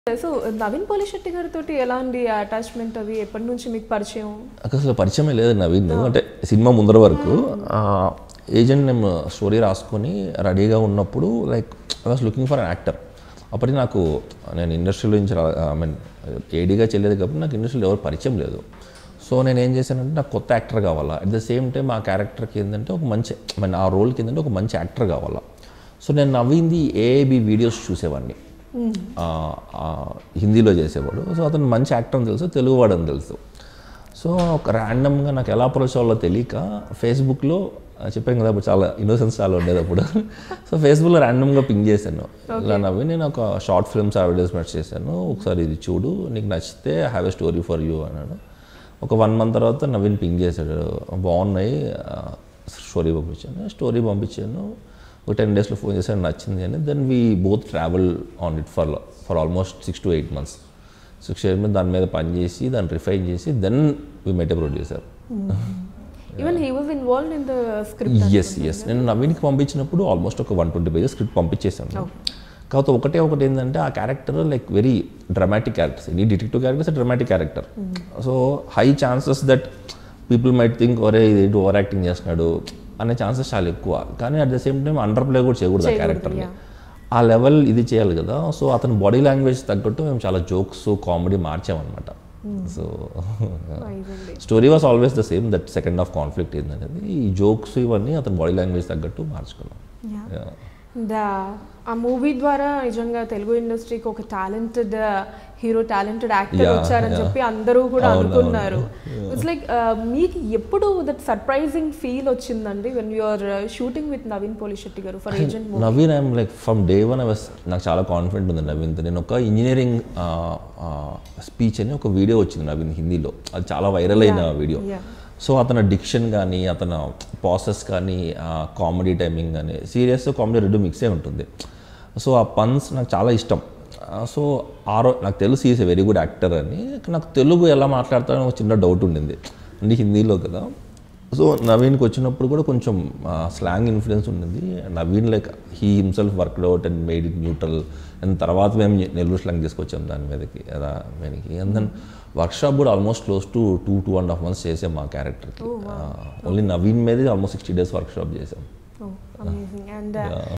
So Naveen Polisetty గారితో ఎలాంటి attachment అవి ఎప్పటి నుంచి మీకు పరిచయం నాకు అసలు పరిచయమే లేదు నవీన్ అంటే సినిమా ముందర వరకు ఏజెంట్ నేను స్టోరీ రాసుకొని రెడీగా ఉన్నప్పుడు like I was looking for an actor అప్పటికి నాకు నేను ఇండస్ట్రీలో నుంచి ఐ మీన్ ఏడీగా చెల్లేదు కాబట్టి నాకు ఇండస్ట్రీలో ఎవరు పరిచయం లేదు సో నేను ఏం చేశానంటే నాకు కొత్త యాక్టర్ కావాలా అట్ ద సేమ్ టైం ఆ క్యారెక్టర్కి ఏంటంటే ఒక మంచి ఐ మీన్ ఆ రోల్కి ఏంటంటే ఒక మంచి యాక్టర్ కావాలా సో నేను నవ్వింది ఏబి వీడియోస్ చూసేవాడిని ఆ, ఆ, హిందీలో చేసేవాడు సో అతను మంచి యాక్టర్ అని తెలుసు తెలుగువాడు అని తెలుసు సో ఒక ర్యాండమ్గా నాకు ఎలా అప్రోచ్ అవ్వాలో తెలియక ఫేస్బుక్లో ఆ, చెప్పాను కదా అప్పుడు చాలా ఇన్నోసెన్స్ చాలా ఉండేది అప్పుడు సో ఫేస్బుక్లో ర్యాండమ్గా పింగ్ చేశాను ఇలా నవ్వి నేను ఒక షార్ట్ ఫిల్మ్స్ అడ్వర్టైజ్మెంట్ చేశాను ఒకసారి ఇది చూడు నీకు నచ్చితే have a story for you అన్నాడు ఒక వన్ మంత్ తర్వాత నవీన్ పింగ్ చేశాడు బాగున్నాయి స్టోరీ పంపించాను స్టోరీ పంపించాను ఒక టెన్ డేస్లో ఫోన్ చేశాను నచ్చింది అని then we both travel on it for for almost six to eight months six eight month దాని మీద పని చేసి దాన్ని రిఫైన్ చేసి then we met producer even he was involve in the script yes yes నేను నవీన్కి పంపించినప్పుడు ఆల్మోస్ట్ ఒక వన్ ట్వంటీ పేజెస్ స్క్రిప్ట్ పంపించేశాను కాకపోతే ఒకటే ఒకటి ఏంటంటే ఆ character like very dramatic characters any detective characters dramatic character so high chances that people might think ఒరే ఇది ఓవర్ యాక్టింగ్ చేస్తున్నాడు అనే ఛాన్సెస్ చాలా ఎక్కువ కానీ at the same time underplay కూడా చేయకూడదు ఆ క్యారెక్టర్ని ఆ లెవెల్ ఇది చేయాలి కదా సో అతని బాడీ లాంగ్వేజ్ తగ్గట్టు మేము చాలా జోక్స్ కామెడీ మార్చామన్నమాట so story was always the same that second of conflict ఏంటనేది ఈ జోక్స్ ఇవన్నీ అతని బాడీ లాంగ్వేజ్ తగ్గట్టు మార్చుకున్నాం Yeah. ఆ మూవీ ద్వారా నిజంగా తెలుగు ఇండస్ట్రీకి ఒక talented hero talented actor Yeah, వచ్చారని yeah. చెప్పి అందరూ కూడా అవును, అనుకున్నారు ఇట్స్ లైక్ మీకు ఎప్పుడు దట్ సర్ప్రైజింగ్ ఫీల్ వచ్చిందండి when you're shooting with Naveen Polishetty garu for agent Naveen I'm like from day one I was నాకు చాలా కాన్ఫిడెంట్ ఉంది నవీన్తో నేను ఒక ఇంజనీరింగ్ స్పీచ్ అని ఒక వీడియో వచ్చింది నవీన్ హిందీలో అది చాలా వైరల్ అయిన వీడియో yeah. సో అతని డిక్షన్ కానీ అతని ప్రాసెస్ కానీ కామెడీ టైమింగ్ కానీ సీరియస్ కామెడీ రెండు మిక్సే ఉంటుంది సో ఆ పన్స్ నాకు చాలా ఇష్టం సో ఆ రో నాకు తెలుసు is a very good actor అని నాకు తెలుగు ఎలా మాట్లాడతాడని ఒక చిన్న డౌట్ ఉండింది అంటే హిందీలో కదా సో నవీన్కి వచ్చినప్పుడు కూడా కొంచెం స్లాంగ్ ఇన్ఫ్లుయెన్స్ ఉండింది Naveen like he himself worked out and made it neutral and తర్వాత మేము నెల్లూరు స్లాంగ్ తీసుకొచ్చాం దాని మీదకి అదా మీదకి అండ్ దెన్ వర్క్షాప్ కూడా almost close to two two and half months చేసాం మా క్యారెక్టర్కి ఓన్లీ నవీన్ మీదే ఆల్మోస్ట్ సిక్స్టీ డేస్ వర్క్షాప్ చేసాం అమేజింగ్ అండ్